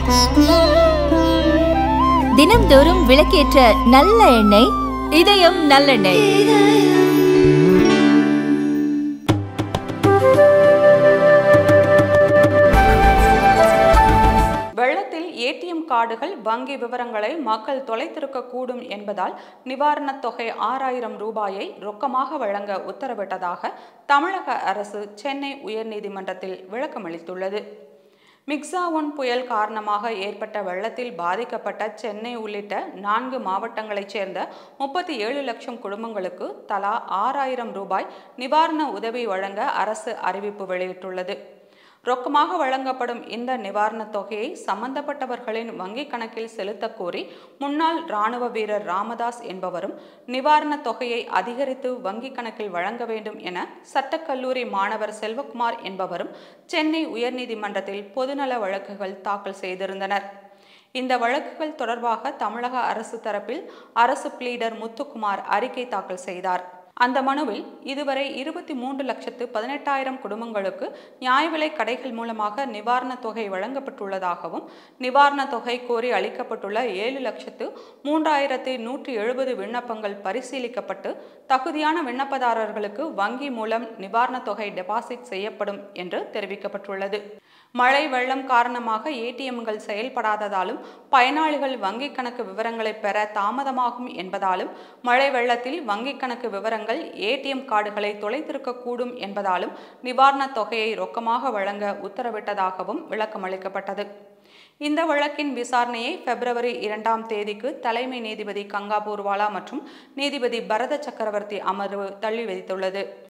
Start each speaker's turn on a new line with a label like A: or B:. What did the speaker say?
A: தினம்தோறும் விளக்கேற்ற நல்ல எண்ணெய் இதயம் நல்லெண்ணெய்
B: வெள்ளத்தில் ஏடிஎம் கார்டுகள் வங்கி விவரங்களை மக்கள் தொலைத்திருக்கக்கூடும் என்பதால் நிவாரணத் தொகை ஆறாயிரம் ரூபாயை ரொக்கமாக வழங்க உத்தரவிட்டதாக தமிழக அரசு சென்னை உயர்நீதிமன்றத்தில் விளக்கமளித்துள்ளது மிக்சா ஒன் புயல் காரணமாக ஏற்பட்ட வெள்ளத்தில் பாதிக்கப்பட்ட சென்னை உள்ளிட்ட நான்கு மாவட்டங்களைச் சேர்ந்த முப்பத்தி ஏழு லட்சம் குடும்பங்களுக்கு தலா ஆறாயிரம் ரூபாய் நிவாரண உதவி வழங்க அரசு அறிவிப்பு வெளியிட்டுள்ளது ரொக்கமாக வழங்கப்படும் இந்த நிவாரணத் தொகையை சம்பந்தப்பட்டவர்களின் வங்கிக் கணக்கில் செலுத்தக் கோரி முன்னாள் ராணுவ வீரர் ராமதாஸ் என்பவரும் நிவாரணத் தொகையை அதிகரித்து வங்கிக் கணக்கில் வழங்க வேண்டும் என சட்டக்கல்லூரி மாணவர் செல்வகுமார் என்பவரும் சென்னை உயர்நீதிமன்றத்தில் பொதுநல வழக்குகள் தாக்கல் செய்திருந்தனர் இந்த வழக்குகள் தொடர்பாக தமிழக அரசு தரப்பில் அரசு பிளீடர் முத்துக்குமார் அறிக்கை தாக்கல் செய்தார் அந்த மனுவில் இதுவரை இருபத்தி மூன்று லட்சத்து பதினெட்டாயிரம் குடும்பங்களுக்கு நியாய விலை கடைகள் மூலமாக நிவாரணத் தொகை வழங்கப்பட்டுள்ளதாகவும் நிவாரணத் தொகை கோரி அளிக்கப்பட்டுள்ள ஏழு லட்சத்து மூன்றாயிரத்து நூற்றி எழுபது விண்ணப்பங்கள் பரிசீலிக்கப்பட்டு தகுதியான விண்ணப்பதாரர்களுக்கு வங்கி மூலம் நிவாரணத் தொகை டெபாசிட் செய்யப்படும் என்று தெரிவிக்கப்பட்டுள்ளது மழை வெள்ளம் காரணமாக ஏடிஎம்கள் செயல்படாததாலும் பயனாளிகள் வங்கிக் கணக்கு விவரங்களை பெற தாமதமாகும் என்பதாலும் மழை வெள்ளத்தில் வங்கிக் கணக்கு விவரங்கள் ஏடிஎம் கார்டுகளை தொலைத்திருக்கக்கூடும் என்பதாலும் நிவாரணத் தொகையை ரொக்கமாக வழங்க உத்தரவிட்டதாகவும் விளக்கமளிக்கப்பட்டது இந்த வழக்கின் விசாரணையை பிப்ரவரி இரண்டாம் தேதிக்கு தலைமை நீதிபதி கங்கா பூர்வாலா மற்றும் நீதிபதி பரத சக்கரவர்த்தி அமர்வு தள்ளி வைத்துள்ளது